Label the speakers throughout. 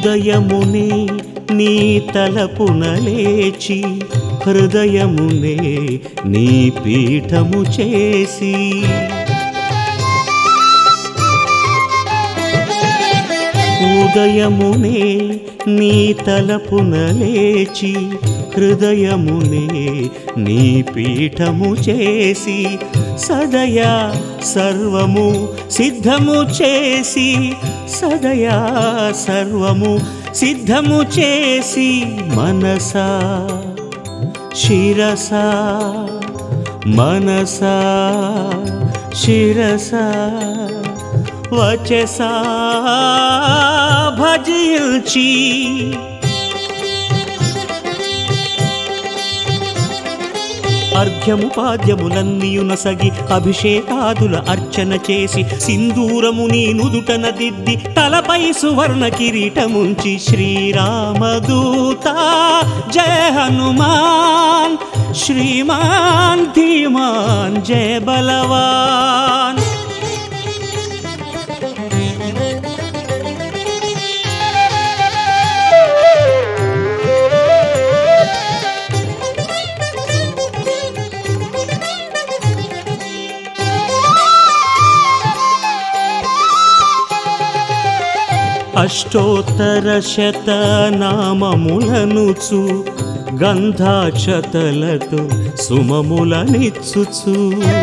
Speaker 1: ఉదయమునే నీ తలపున లేచి హృదయమునే నీ పీఠము చేసి ఉదయమునే నీ తలపున లేచి హృదయమునే నీ పీఠము చేసి సదయా సర్వము సిద్ధము చేసి సదయా సర్వము సిద్ధము చేసి మనసా శిరసా మనసా శిరసా వచసా భజించి అర్ఘ్యము పాద్యములన్నీయునసగి అభిషేకాదుల అర్చన చేసి సింధూరము నీ నుదుటన దిద్ది తలపై సువర్ణ కిరీటముంచి శ్రీరామదూత జయ హనుమాన్ శ్రీమాన్ ధీమాన్ జయ బలవాన్ అష్టోత్తర శత నామములనుచు గంధాక్షతలతో సుమములనిచ్చుచు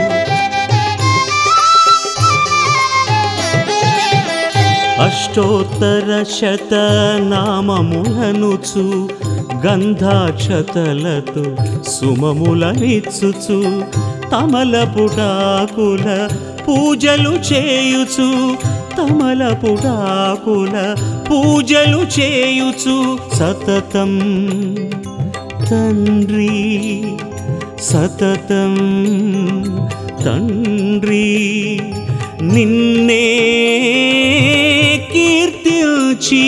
Speaker 1: అష్టోత్తర శత నామములనుచు గంధాక్షతలతో సుమములనిచ్చుచు తమలపుటాకుల పూజలు చేయుచు తమలపుటాకుల పూజలు చేయుచు సతతం తండ్రి సతతం తండ్రి నిన్నే కీర్తించి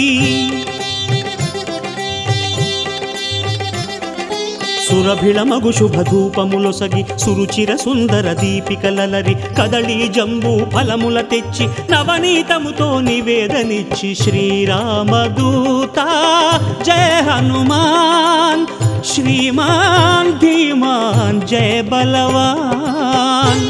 Speaker 1: సురభిళమగు శుభధూపములొసగి సురుచిర సుందర దీపికలలరి కదళి జంబూ ఫలముల తెచ్చి నవనీతముతో నివేదనిచ్చి శ్రీరామదూత జయ హనుమాన్ శ్రీమాన్ ధీమాన్ జయ బలవాన్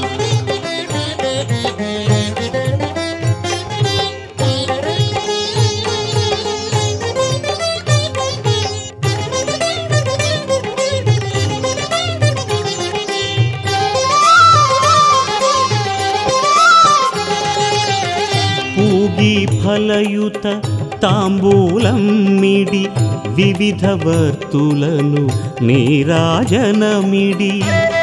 Speaker 1: పూగి ఫలయుత తాంబూలం మిడి వివిధ వర్తులను నీరాజనమిడి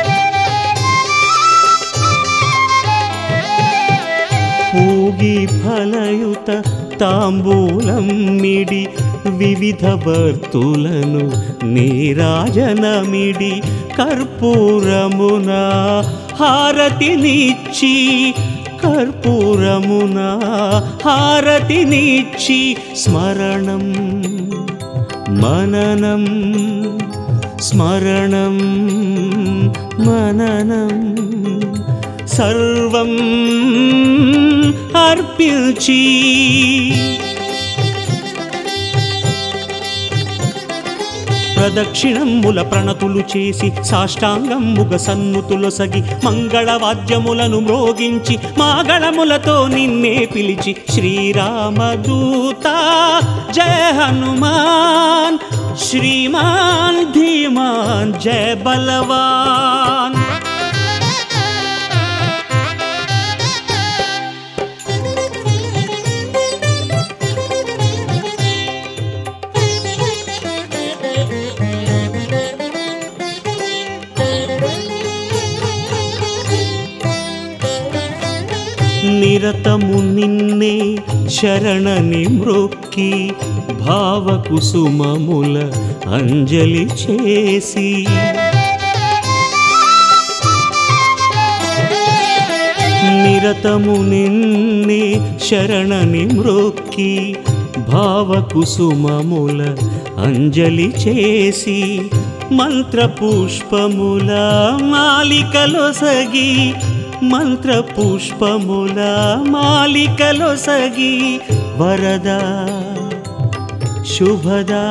Speaker 1: పూగి ఫలయుత తాంబూలం మిడి వివిధ వర్తులను నీరాజనమిడి కర్పూరమున హారతినిచ్చి కర్పూరమున హారతినిచ్చి స్మరణం మననం స్మరణం మననం సర్వం అర్పించి ప్రదక్షిణముల ప్రణతులు చేసి సాష్టాంగముగ సన్నుతులొసగి మంగళవాద్యములను మ్రోగించి మాగళములతో నిన్నే పిలిచి శ్రీరామదూత జయ హనుమాన్ శ్రీమాన్ ధీమాన్ జయ బలవాన్ నిరతము నిన్నే శరణని మ్రొక్కి భావకుసుమముల అంజలి చేసి నిరతము నిన్నే శరణని మ్రొక్కి భావకుసుమముల అంజలి చేసి మంత్రపుష్పముల మాలికలొసగి మంత్రపుష్పముల మాలికలొసగి వరద శుభదా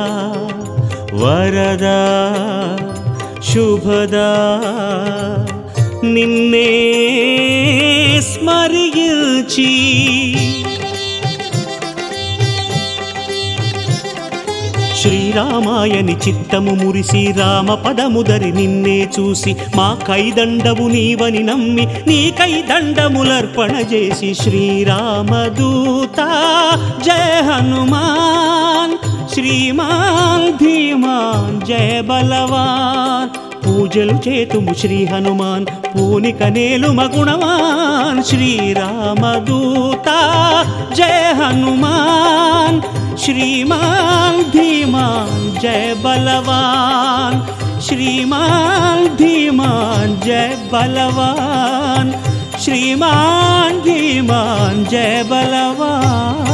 Speaker 1: వరదా శుభదా నిన్నే స్మరించి శ్రీరామాయని చిత్తము మురిసి రామ పదముదరి నిన్నే చూసి మా కైదండవు నీవని నమ్మి నీ కైదండములర్పణ చేసి శ్రీరామదూత జయ హనుమాన్ శ్రీమాన్ ధీమాన్ జయ బలవాన్ పూజలు చేతుము శ్రీ హనుమాన్ పూనిక నేలు మగుణవాన్ శ్రీరామదూత జయ హనుమాన్ श्रीमान धीमान जय बलवान श्रीमान धीमान जय बलवान श्रीमान धीमान जय बलवान